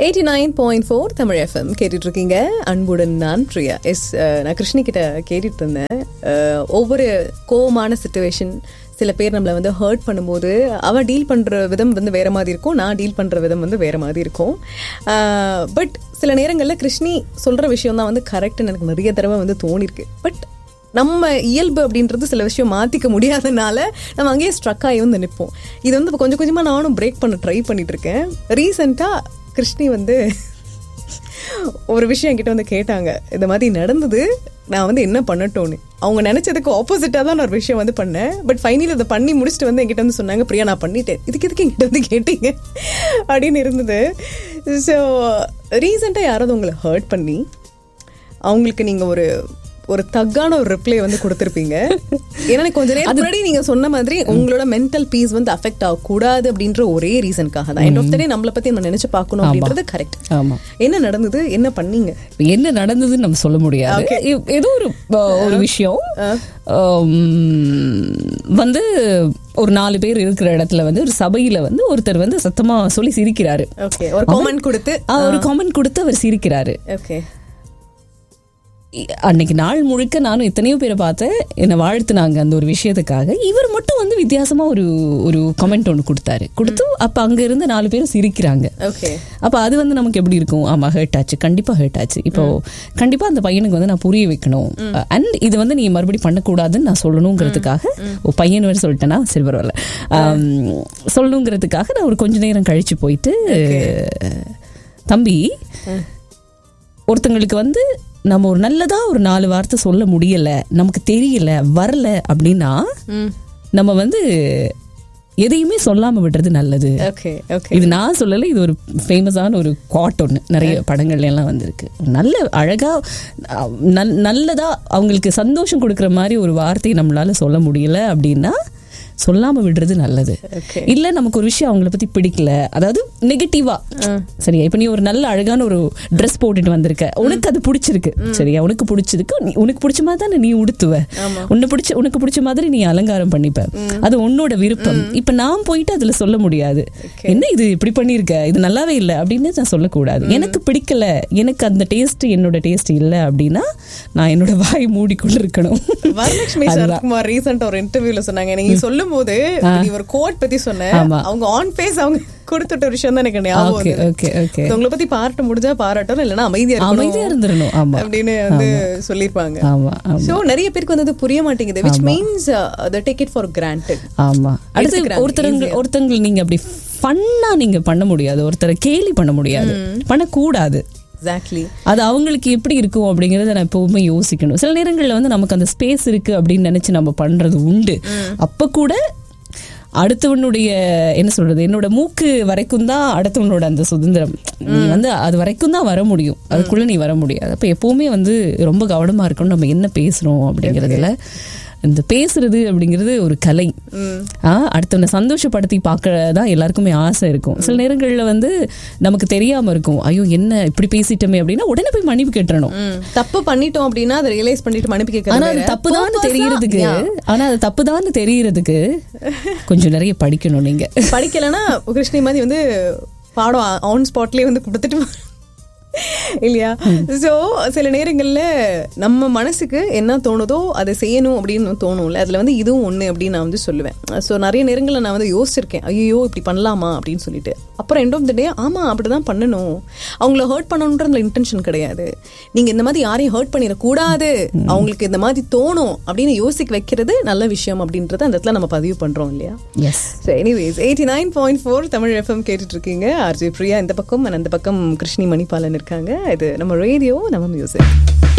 Eighty nine point four Tamil FM கேட்டுட்டு இருக்கீங்க அன்புடன் நான் பிரியா எஸ் நான் கிருஷ்ணி கிட்ட கேட்டுட்டு இருந்தேன் அஹ், ஒவ்வொரு கோவமான சுச்சுவேஷன் சில பேர் நம்மளை வந்து ஹர்ட் பண்ணும்போது அவ டீல் பண்ற விதம் வந்து வேற மாதிரி இருக்கும் நான் டீல் பண்ற விதம் வந்து வேற மாதிரி இருக்கும் பட் சில நேரங்களில் கிருஷ்ணி சொல்ற விஷயம் தான் வந்து கரெக்ட்னு எனக்கு நிறைய தடவை வந்து தோணிருக்கு பட் நம்ம இயல்பு அப்படின்றது சில விஷயம் மாற்றிக்க முடியாதனால நம்ம அங்கேயே ஸ்ட்ரக் ஆகி வந்து நிற்போம் இது வந்து கொஞ்சம் கொஞ்சமாக நானும் பிரேக் பண்ண ட்ரை பண்ணிட்டு இருக்கேன் ரீசெண்டாக கிருஷ்ணி வந்து ஒரு விஷயம் என்கிட்ட வந்து கேட்டாங்க இந்த மாதிரி நடந்தது நான் வந்து என்ன பண்ணட்டோன்னு அவங்க நினைச்சதுக்கு ஆப்போசிட்டாக தான் நான் ஒரு விஷயம் வந்து பண்ணேன் பட் ஃபைனல் அதை பண்ணி முடிச்சுட்டு வந்து என்கிட்ட வந்து சொன்னாங்க பிரியா நான் பண்ணிட்டேன் இதுக்கு எதுக்கு என்கிட்ட வந்து கேட்டீங்க அப்படின்னு இருந்தது ஸோ ரீசெண்டாக யாராவது உங்களை ஹர்ட் பண்ணி அவங்களுக்கு நீங்கள் ஒரு ஒரு தக்கான ஒரு ரிப்ளை வந்து கொடுத்துருப்பீங்க ஏன்னா எனக்கு கொஞ்ச நேரம் முன்னாடி நீங்க சொன்ன மாதிரி உங்களோட மென்டல் பீஸ் வந்து அஃபெக்ட் ஆகக்கூடாது அப்படின்ற ஒரே ரீசனுக்காக தான் எண்ட் ஆஃப் த டே நம்மளை பத்தி நம்ம நினைச்சு பார்க்கணும் அப்படின்றது கரெக்ட் ஆமா என்ன நடந்தது என்ன பண்ணீங்க இப்ப என்ன நடந்ததுன்னு நம்ம சொல்ல முடியாது இ- ஏதோ ஒரு அஹ், ஒரு விஷயம் உம், வந்து ஒரு நாலு பேர் இருக்கிற இடத்துல வந்து ஒரு சபையில வந்து ஒருத்தர் வந்து சத்தமா சொல்லி சிரிக்கிறாரு ஓகே ஒரு காமெண்ட் கொடுத்து ஆ, ஒரு காமெண்ட் கொடுத்து அவர் சிரிக்கிறாரு ஓகே இ- அன்னைக்கு நாள் முழுக்க நானும் எத்தனையோ பேரை பார்த்தேன் என்னை வாழ்த்துனாங்க அந்த ஒரு விஷயத்துக்காக இவர் மட்டும் வந்து வித்தியாசமா ஒரு ஒரு கமெண்ட் ஒன்று கொடுத்தாரு கொடுத்து அப்ப அங்க இருந்து நாலு பேரும் சிரிக்கிறாங்க ஓகே அப்ப அது வந்து நமக்கு எப்படி இருக்கும் ஆமா ஹர்ட் ஆச்சு கண்டிப்பா ஹர்ட் ஆச்சு இப்போ கண்டிப்பா அந்த பையனுக்கு வந்து நான் புரிய வைக்கணும் அண்ட் இது வந்து நீ மறுபடி பண்ணக்கூடாதுன்னு நான் சொல்லணுங்கிறதுக்காக ஓ பையன் வேறு சொல்லிட்டேன்னா சரி பரவாயில்ல ஆம், சொல்லணுங்கிறதுக்காக நான் ஒரு கொஞ்ச நேரம் கழிச்சு போயிட்டு தம்பி ஒருத்தங்களுக்கு வந்து நம்ம ஒரு நல்லதா ஒரு நாலு வார்த்தை சொல்ல முடியல நமக்கு தெரியல வரல அப்படின்னா நம்ம வந்து எதையுமே சொல்லாம விடுறது நல்லது ஓகே ஓகே இது நான் சொல்லல இது ஒரு ஃபேமஸான ஒரு குவாட் ஒன்று நிறைய படங்கள்ல எல்லாம் வந்திருக்கு நல்ல அழகா அஹ், நல்- நல்லதா அவங்களுக்கு சந்தோஷம் கொடுக்குற மாதிரி ஒரு வார்த்தையை நம்மளால சொல்ல முடியல அப்படின்னா சொல்லாம விடுறது நல்லது Okay. இல்ல நமக்கு ஒரு விஷயம் அவங்கள பத்தி பிடிக்கல அதாவது நெகட்டிவா சரியா இப்ப நீ ஒரு நல்ல அழகான ஒரு ட்ரெஸ் போட்டுட்டு வந்திருக்க உனக்கு அது பிடிச்சிருக்கு சரியா உனக்கு பிடிச்சிருக்கு நீ- உனக்கு பிடிச்ச மாதிரி தானே நீ உடுத்துவ உன்னை பிடிச்ச உனக்கு பிடிச்ச மாதிரி நீ அலங்காரம் பண்ணிப்ப அது உன்னோட விருப்பம் இப்ப நான் போயிட்டு அதுல சொல்ல முடியாது என்ன இது இப்படி பண்ணிருக்க இது நல்லாவே இல்ல அப்படின்னு நான் சொல்லக்கூடாது எனக்கு பிடிக்கல எனக்கு அந்த டேஸ்ட் என்னோட டேஸ்ட் இல்ல அப்படின்னா நான் என்னோட வாய் மூடிக்கொண்டு இருக்கணும் வரலட்சுமி சரத்குமார் ரீசெண்டா ஒரு இன்டர்வியூல சொன்னாங்க நீங்க சொல்லும் போது நீ ஒரு கோட் பத்தி சொன்ன ஆமா. அவங்க ஆன் பேஸ் அவங்க கொடுத்துட்ட ஒரு விஷயம் தான் எனக்கு ஞாபகம் ஓகே வந்தது. ஓகே ஓகே So, உங்களை பத்தி பாராட்ட முடிஞ்சா பாராட்டணும் இல்லைன்னா அமைதியா இருக்கணும் அமைதியா இருந்துடணும் ஆமா அப்படின்னு வந்து சொல்லிருப்பாங்க ஆமா ஆமா சோ நிறைய பேருக்கு வந்து அது புரிய மாட்டேங்குது which means uh, they take it for granted ஆமா அடுத்து எடுத்துக்கிறாங்க, ஒருத்தருங்க ஒருத்தங்க நீங்க அப்படி ஃபன்னா நீங்க பண்ண முடியாது ஒருத்தரை கேலி பண்ண முடியாது பண்ணக்கூடாது exactly அது அவங்களுக்கு எப்படி இருக்கும் அப்படிங்கறத நான் எப்பவுமே யோசிக்கணும் சில நேரங்கள்ல வந்து நமக்கு அந்த ஸ்பேஸ் இருக்கு அப்படின்னு நினைச்சு நம்ம பண்றது உண்டு அப்ப கூட அடுத்தவனுடைய என்ன சொல்றது என்னோட மூக்கு வரைக்கும் தான் அடுத்தவனோட அந்த சுதந்திரம் நீ வந்து அது வரைக்கும் தான் வர முடியும் அதுக்குள்ள நீ வர முடியாது அப்ப எப்பவுமே வந்து ரொம்ப கவனமா இருக்கணும் நம்ம என்ன பேசுறோம் அப்படிங்கறதுல இந்த பேசுறது அப்படிங்கிறது ஒரு கலை ஆ, அடுத்தவனை சந்தோஷப்படுத்தி பார்க்கறதான் எல்லாருக்குமே ஆசை இருக்கும் சில நேரங்கள்ல வந்து நமக்கு தெரியாம இருக்கும் ஐயோ என்ன இப்படி பேசிட்டோமே அப்படின்னா உடனே போய் மன்னிப்பு கேட்டுறணும் ம். தப்பு பண்ணிட்டோம் அப்படின்னா அதை ரியலைஸ் பண்ணிட்டு மன்னிப்பு ஆனா அது கேட்கறது தப்புதான்னு தெரியறதுக்கு ஆனா அது தப்புதான்னு தெரியறதுக்கு கொஞ்சம் நிறைய படிக்கணும் நீங்க படிக்கலைன்னா கிருஷ்ணி மாதிரி வந்து பாடம் ஆன் ஸ்பாட்லயே வந்து கொடுத்துட்டு இல்லையா சோ சில நேரங்கள்ல நம்ம மனசுக்கு என்ன தோணுதோ அதை செய்யணும் அப்படின்னு தோணும்ல அதுல வந்து இதுவும் ஒண்ணு அப்படின்னு நான் வந்து சொல்லுவேன் சோ நிறைய நேரங்கள்ல நான் வந்து யோசிச்சிருக்கேன் ஐயோ இப்படி பண்ணலாமா அப்படின்னு சொல்லிட்டு அப்புறம் எண்ட் ஆஃப் த டே ஆமா அப்படிதான் பண்ணணும் அவங்கள ஹர்ட் பண்ணணுன்ற இன்டென்ஷன் கிடையாது நீங்க இந்த மாதிரி யாரையும் ஹர்ட் பண்ணிடக்கூடாது அவங்களுக்கு இந்த மாதிரி தோணும் அப்படின்னு யோசிக்க வைக்கிறது நல்ல விஷயம் அப்படின்றத அந்த இடத்துல நம்ம பதிவு பண்றோம் இல்லையா yes so anyways eighty nine point four Tamil FM கேட்டுட்டு இருக்கீங்க ஆர்ஜே பிரியா இந்த பக்கம் and அந்த பக்கம் கிருஷ்ணி மணிபாலன் இருக்காங்க இது நம்ம ரேடியோ நம்ம மியூசிக்